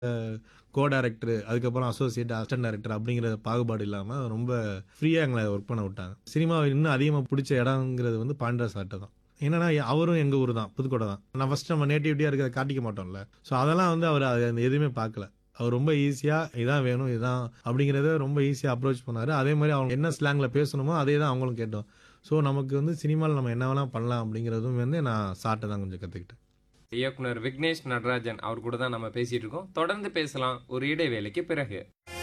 கோ director அதுக்கப்புறம் associate assistant director அப்படிங்கிற பாகுபாடு இல்லாமல் ரொம்ப ஃப்ரீயாக எங்களை ஒர்க் பண்ண விட்டாங்க சினிமாவை இன்னும் அதிகமாக பிடிச்ச இடங்கிறது வந்து பாண்டர் சார்ட்ட தான் என்னன்னா அவரும் எங்கள் ஊர் தான் புதுக்கோட்டை தான் நான் ஃபஸ்ட் நம்ம நேட்டிவிட்டியாக இருக்கிறத காட்டிக்க மாட்டோம்ல ஸோ அதெல்லாம் வந்து அவர் அது அந்த எதுவுமே பார்க்கல அவர் ரொம்ப ஈஸியாக இதான் வேணும் இதான் அப்படிங்கிறத ரொம்ப ஈஸியாக அப்ரோச் பண்ணார் அதே மாதிரி அவங்க என்ன ஸ்லாங்கில் பேசணுமோ அதே தான் அவங்களும் கேட்டோம் ஸோ நமக்கு வந்து சினிமாவில் நம்ம என்ன வேணால் பண்ணலாம் அப்படிங்கிறதும் வந்து நான் சார்ட்டை தான் கொஞ்சம் கற்றுக்கிட்டேன் இயக்குனர் விக்னேஷ் நடராஜன் அவர் கூட தான் நம்ம பேசிட்டு இருக்கோம் தொடர்ந்து பேசலாம் ஒரு இடைவேளைக்கு பிறகு